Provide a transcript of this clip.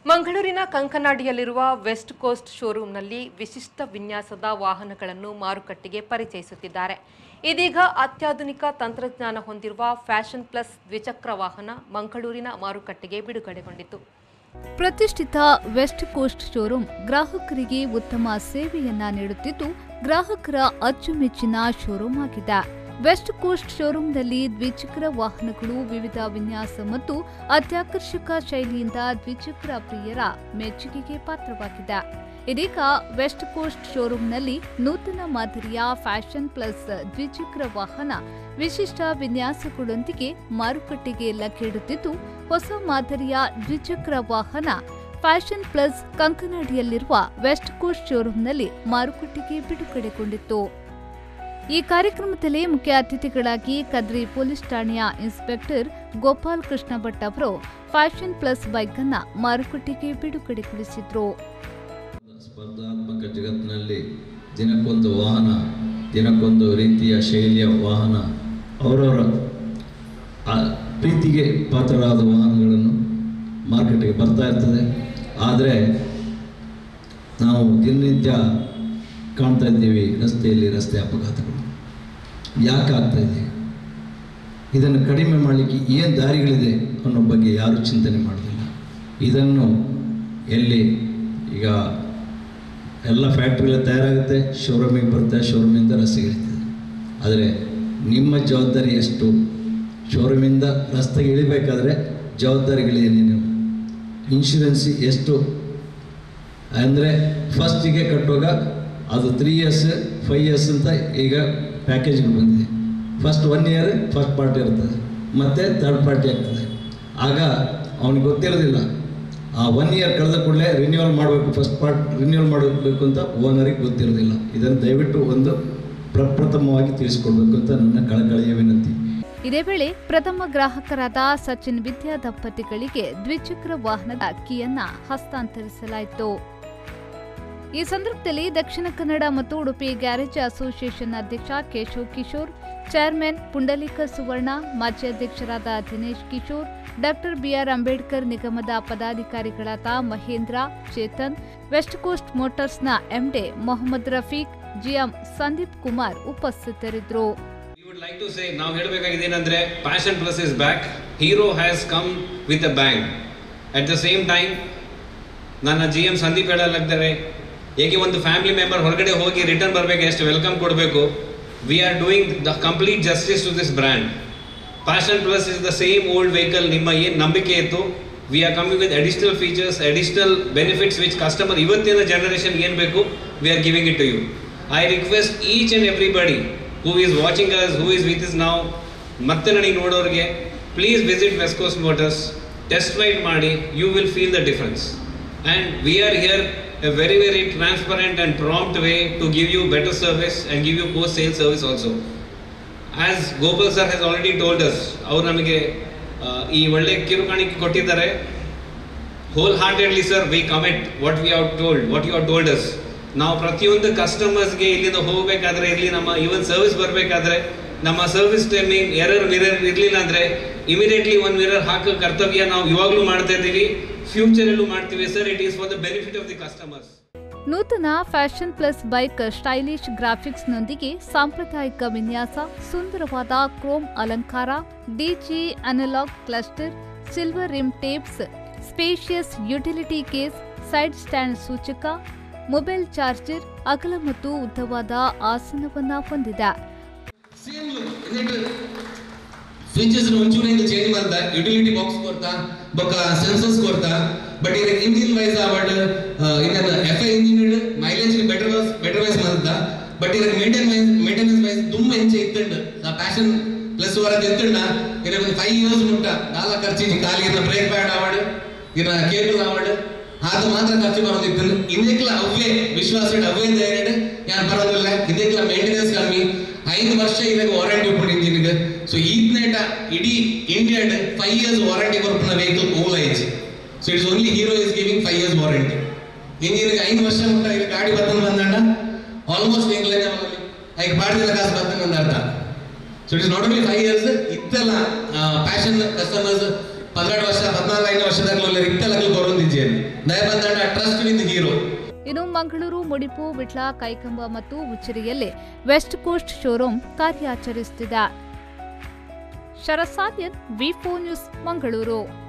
ಮಂಗಳೂರಿನ ಕಂಕನಾಡಿಯಲ್ಲಿರುವ West Coast ಶೋರೂಮ್ನಲ್ಲಿ ವಿಶಿಷ್ಟ ವಿನ್ಯಾಸದ ವಾಹನಗಳನ್ನು ಮಾರುಕಟ್ಟೆಗೆ ಪರಿಚಯಿಸುತ್ತಿದ್ದಾರೆ ಇದೀಗ ಅತ್ಯಾಧುನಿಕ ತಂತ್ರಜ್ಞಾನ ಹೊಂದಿರುವ ಫ್ಯಾಷನ್ ಪ್ಲಸ್ ದ್ವಿಚಕ್ರ ವಾಹನ ಮಂಗಳೂರಿನ ಮಾರುಕಟ್ಟೆಗೆ ಬಿಡುಗಡೆಗೊಂಡಿತು ಪ್ರತಿಷ್ಠಿತ ವೆಸ್ಟ್ ಕೋಸ್ಟ್ ಶೋರೂಮ್ ಗ್ರಾಹಕರಿಗೆ ಉತ್ತಮ ಸೇವೆಯನ್ನ ನೀಡುತ್ತಿದ್ದು ಗ್ರಾಹಕರ ಅಚ್ಚುಮೆಚ್ಚಿನ ಶೋರೂಮ್ ಆಗಿದೆ ವೆಸ್ಟ್ ಕೋಸ್ಟ್ ಶೋರೂಮ್ನಲ್ಲಿ ದ್ವಿಚಕ್ರ ವಾಹನಗಳು ವಿವಿಧ ವಿನ್ಯಾಸ ಮತ್ತು ಅತ್ಯಾಕರ್ಷಕ ಶೈಲಿಯಿಂದ ದ್ವಿಚಕ್ರ ಪ್ರಿಯರ ಮೆಚ್ಚುಗೆಗೆ ಪಾತ್ರವಾಗಿದೆ ಇದೀಗ ವೆಸ್ಟ್ ಕೋಸ್ಟ್ ಶೋರೂಮ್ನಲ್ಲಿ ನೂತನ ಮಾದರಿಯ ಫ್ಯಾಷನ್ ಪ್ಲಸ್ ದ್ವಿಚಕ್ರ ವಾಹನ ವಿಶಿಷ್ಟ ವಿನ್ಯಾಸಗಳೊಂದಿಗೆ ಮಾರುಕಟ್ಟೆಗೆ ಲಗ್ಗೆಡುತ್ತಿದ್ದು ಹೊಸ ಮಾದರಿಯ ದ್ವಿಚಕ್ರ ವಾಹನ ಫ್ಯಾಷನ್ ಪ್ಲಸ್ ಕಂಕನಾಡಿಯಲ್ಲಿರುವ ವೆಸ್ಟ್ ಕೋಸ್ಟ್ ಶೋರೂಮ್ನಲ್ಲಿ ಮಾರುಕಟ್ಟೆಗೆ ಬಿಡುಗಡೆಗೊಂಡಿತ್ತು ಈ ಕಾರ್ಯಕ್ರಮದಲ್ಲಿ ಮುಖ್ಯ ಅತಿಥಿಗಳಾಗಿ ಕದ್ರಿ ಪೊಲೀಸ್ ಠಾಣೆಯ ಇನ್ಸ್ಪೆಕ್ಟರ್ ಗೋಪಾಲ್ ಕೃಷ್ಣ ಭಟ್ ಅವರು ಫ್ಯಾಷನ್ ಪ್ಲಸ್ ಬೈಕ್ ಅನ್ನ ಮಾರುಕಟ್ಟೆಗೆ ಬಿಡುಗಡೆಗೊಳಿಸಿದ್ರು ಸ್ಪರ್ಧಾತ್ಮಕ ಜಗತ್ತಿನಲ್ಲಿ ದಿನಕ್ಕೊಂದು ವಾಹನ ದಿನಕ್ಕೊಂದು ರೀತಿಯ ಶೈಲಿಯ ವಾಹನ ಅವರವರ ಆ ಪ್ರೀತಿಗೆ ಪಾತ್ರರಾದ ವಾಹನಗಳನ್ನು ಮಾರ್ಕೆಟಿಗೆ ಬರ್ತಾ ಇರ್ತದೆ ಆದರೆ ನಾವು ದಿನನಿತ್ಯ ಕಾಣ್ತಾ ಇದ್ದೀವಿ ರಸ್ತೆಯಲ್ಲಿ ರಸ್ತೆ ಅಪಘಾತಗಳು ಯಾಕೆ ಆಗ್ತಾ ಇದೆ ಇದನ್ನು ಕಡಿಮೆ ಮಾಡಲಿಕ್ಕೆ ಏನು ದಾರಿಗಳಿದೆ ಅನ್ನೋ ಬಗ್ಗೆ ಯಾರೂ ಚಿಂತನೆ ಮಾಡೋದಿಲ್ಲ ಇದನ್ನು ಎಲ್ಲಿ ಈಗ ಎಲ್ಲ ಫ್ಯಾಕ್ಟ್ರಿಗಳು ತಯಾರಾಗುತ್ತೆ ಶೋರೂಮಿಗೆ ಬರುತ್ತೆ ಶೋರೂಮಿಂದ ರಸ್ತೆಗೆ ಇಳಿತದೆ ಆದರೆ ನಿಮ್ಮ ಜವಾಬ್ದಾರಿ ಎಷ್ಟು ಶೋರೂಮಿಂದ ರಸ್ತೆಗೆ ಇಳಿಬೇಕಾದ್ರೆ ಜವಾಬ್ದಾರಿಗಳೇನೇನು ಇನ್ಶೂರೆನ್ಸ್ ಎಷ್ಟು ಅಂದರೆ ಫಸ್ಟಿಗೆ ಕಟ್ಟುವಾಗ ಅದು ತ್ರೀ ಇಯರ್ಸ್ ಫೈವ್ ಇಯರ್ಸ್ ಅಂತ ಈಗ ಪ್ಯಾಕೇಜ್ಗಳು ಬಂದಿದೆ first one year first party ಇರ್ತದೆ ಮತ್ತು ಥರ್ಡ್ ಪಾರ್ಟಿ ಆಗ್ತದೆ ಆಗ ಅವನಿಗೆ ಗೊತ್ತಿರೋದಿಲ್ಲ ಆ ಒನ್ ಇಯರ್ ಕಳೆದ ಕೂಡಲೇ ರಿನ್ಯೂವಲ್ ಮಾಡಬೇಕು ಫಸ್ಟ್ ಪಾರ್ಟ್ ರಿನ್ಯೂವಲ್ ಮಾಡಬೇಕು ಅಂತ ಓನರಿಗೆ ಗೊತ್ತಿರೋದಿಲ್ಲ ಇದನ್ನು ದಯವಿಟ್ಟು ಒಂದು ಪ್ರಪ್ರಥಮವಾಗಿ ತಿಳಿಸ್ಕೊಡ್ಬೇಕು ಅಂತ ನನ್ನ ಕಳಕಳಿಯ ವಿನಂತಿ ಇದೇ ವೇಳೆ ಪ್ರಥಮ ಗ್ರಾಹಕರಾದ ಸಚಿನ್ ವಿದ್ಯಾ ದಂಪತಿಗಳಿಗೆ ದ್ವಿಚಕ್ರ ವಾಹನದ ಕೀಯನ್ನ ಹಸ್ತಾಂತರಿಸಲಾಯಿತು ಈ ಸಂದರ್ಭದಲ್ಲಿ ದಕ್ಷಿಣ ಕನ್ನಡ ಮತ್ತು ಉಡುಪಿ ಗ್ಯಾರೇಜ್ ಅಸೋಸಿಯೇಷನ್ ಅಧ್ಯಕ್ಷ ಕೇಶವ್ ಕಿಶೋರ್ ಚೇರ್ಮನ್ ಪುಂಡಲೀಕ ಸುವರ್ಣ ಮಾಜಿ ಅಧ್ಯಕ್ಷರಾದ ದಿನೇಶ್ ಕಿಶೋರ್ ಡಾಕ್ಟರ್ ಬಿಆರ್ ಅಂಬೇಡ್ಕರ್ ನಿಗಮದ ಪದಾಧಿಕಾರಿಗಳಾದ ಮಹೇಂದ್ರ ಚೇತನ್ ವೆಸ್ಟ್ ಕೋಸ್ಟ್ ಮೋಟಾರ್ಸ್ನ ಎಂಡೆ ಮೊಹಮ್ಮದ್ ರಫೀಕ್ ಜಿಎಂ ಸಂದೀಪ್ ಕುಮಾರ್ ಉಪಸ್ಥಿತರಿದ್ದರು We would like to say ನಾವು ಹೇಳಬೇಕಾಗಿದೆ ಏನಂದ್ರೆ passion plus is back Hero has come with a bang at the same time ನನ್ನ ಜಿ ಎಂ ಸಂದೀಪ್ ಹೇಳಲಾಗ್ತಾರೆ ಹೇಗೆ ಒಂದು ಫ್ಯಾಮಿಲಿ ಮೆಂಬರ್ ಹೊರಗಡೆ ಹೋಗಿ ರಿಟರ್ನ್ ಬರಬೇಕು ಎಷ್ಟು ವೆಲ್ಕಮ್ ಕೊಡಬೇಕು we are doing the complete justice to this brand passion plus is the same old vehicle ನಿಮ್ಮ ಏನು ನಂಬಿಕೆ ಇತ್ತು we are coming with additional features additional benefits which customer ಇವತ್ತಿನ ಜನರೇಷನ್ ಏನು ಬೇಕು we are giving it to you I request each and everybody who is watching us who is with is ನಾವು ಮತ್ತೆ ನನಗೆ ನೋಡೋರಿಗೆ please visit West Coast Motors test ride ಮಾಡಿ you will feel the difference and we are here a very very transparent and prompt way to give you better service and give you post sale service also as Gopal sir has already told us ಅವ್ರು ನಮಗೆ ಆ, ಈ ಒಳ್ಳೆ ಕಿರುಕಾಣಿಕೆ ಕೊಟ್ಟಿದ್ದಾರೆ wholeheartedly sir we comment what we have told what you have told us ನಾವು ಪ್ರತಿಯೊಂದು ಕಸ್ಟಮರ್ಸ್ಗೆ ಇಲ್ಲಿಂದ ಹೋಗಬೇಕಾದ್ರೆ ಇಲ್ಲಿ ನಮ್ಮ ಇವನ್ ಸರ್ವಿಸ್ ಬರಬೇಕಾದ್ರೆ ನಮ್ಮ ಸರ್ವಿಸ್ ಟೈಮಿಂಗ್ ಎರರ್ ಮಿರರ್ ಇರಲಿಲ್ಲ ಅಂದರೆ ಇಮಿಡಿಯೇಟ್ಲಿ ಒಂದು ಮಿರರ್ ಹಾಕೋ ಕರ್ತವ್ಯ ನಾವು ಇವಾಗಲೂ ಮಾಡ್ತಾ ಇದ್ದೀವಿ ಫ್ಯೂಚರಲ್ಲೂ ಮಾಡ್ತೀವಿ sir it is for the benefit of the customers ನೂತನ ಫ್ಯಾಷನ್ ಪ್ಲಸ್ ಬೈಕ್ ಸ್ಟೈಲಿಶ್ ಗ್ರಾಫಿಕ್ಸ್ನೊಂದಿಗೆ ಸಾಂಪ್ರದಾಯಿಕ ವಿನ್ಯಾಸ ಸುಂದರವಾದ ಕ್ರೋಮ್ ಅಲಂಕಾರ digi analogue cluster silver rim tapes spacious utility case side stand ಸೂಚಕ ಮೊಬೈಲ್ ಚಾರ್ಜರ್ ಅಗಲ ಮತ್ತು ಉದ್ದವಾದ ಆಸನವನ್ನ ಹೊಂದಿದೆ ಸೇಮ್ എന്നിട്ട് ಫೀಚರ್ಸ್ ಒಂಚೂರು ಹಿಂಗೆ ಚೇಂಜ್ ಮಾಡ್ತಾ ಯುಟಿಲಿಟಿ ಬಾಕ್ಸ್ ಕೊಡ್ತಾ ಬೊಕ್ಕ ಸೆನ್ಸರ್ಸ್ ಕೊಡ್ತಾ ಬಟ್ ಇದಕ್ಕೆ ಇಂಜಿನ್ ವೈಸ್ ಬಟ್ ಇನ್ನೇನು F I engine mileage better wise better wise ಮಾಡ್ತಾ ಬಟ್ ಇದಕ್ಕೆ ಮೇಂಟೈನ್ ವೈಸ್ ಮೇಂಟೆನೆನ್ಸ್ ವೈಸ್ ತುಂಬಾ ಹೆಂಚೆ ಇತ್ತಂಡು ಆ ಪ್ಯಾಷನ್ ಪ್ಲಸ್ ವರದ್ದು ಎತ್ತಂಡ ಇದಕ್ಕೆ ಒಂದು ಫೈವ್ ಇಯರ್ಸ್ ಮುಟ್ಟ ನಾಲ ಖರ್ಚು ಕಾಲಿಗೆ ಬ್ರೇಕ್ ಪ್ಯಾಡ್ ಆವಾಡು ಇನ್ನ ಕೇಬಲ್ ಆವಾಡು ಅದು ಮಾತ್ರ ಖರ್ಚು ಬರೋದಿತ್ತು ಇದಕ್ಕೆಲ್ಲ ಅವೇ ವಿಶ್ವಾಸ ಇಟ್ಟು ಅವೇ ಧೈರ್ಯ ಯಾರು ಬರೋದಿಲ್ಲ ಇದಕ್ಕೆಲ್ಲ ಮೇಂಟೆನೆನ್ಸ್ ಕಮ್ಮಿ ಐದು ವರ್ಷ ಇದಕ್ಕೆ ವಾರಂಟಿ ಉಪ್ಪು ಇಂಜಿನ್ಗೆ ಸೊ ಈದ್ನೇಟ ಇಡೀ ಇಂಡಿಯಾಡ್ ಫೈವ್ ಇಯರ್ಸ್ ವಾರಂಟಿ ಕೊರ್ಪನ ವೆಹಿಕಲ್ ಓಲ್ ಐಜ್ so it's only Hero is giving five years warranty ಇಂಜಿನ್ಗೆ ಐದು ವರ್ಷ ಮುಟ್ಟ ಈಗ ಗಾಡಿ ಬರ್ತನ ಬಂದಂಡ ಆಲ್ಮೋಸ್ಟ್ ಹೆಂಗ್ಲೇ ಐದು ಬಾಡಿದ ಕಾಸು ಬರ್ತನ ಅಂದ ಅರ್ಥ so it is not only five years ಇತ್ತೆಲ್ಲ ಪ್ಯಾಷನ್ ಕಸ್ಟಮರ್ಸ್ ಪದ್ನಾಡು ವರ್ಷ ಪದ್ನಾಲ್ಕೈದು ವರ್ಷದಾಗಲೂ ರಿಕ್ತಲಾಗಲು ಬರೋದಿದ್ದೇನೆ ದಯ ಬಂದಾಡ ಟ್ರಸ್ಟ್ ವಿತ್ ಹೀರೋ ಇನ್ನು ಮಂಗಳೂರು ಮುಡಿಪು ವಿಟ್ಲ ಕೈಕಂಬ ಮತ್ತು ಉಚ್ಚಿರಿಯಲ್ಲಿ ವೆಸ್ಟ್ ಕೋಸ್ಟ್ ಶೋರೂಮ್ ಕಾರ್ಯಾಚರಿಸುತ್ತಿದೆ ಶರಸಾದ್ಯನ್ ವಿ ನ್ಯೂಸ್ ಮಂಗಳೂರು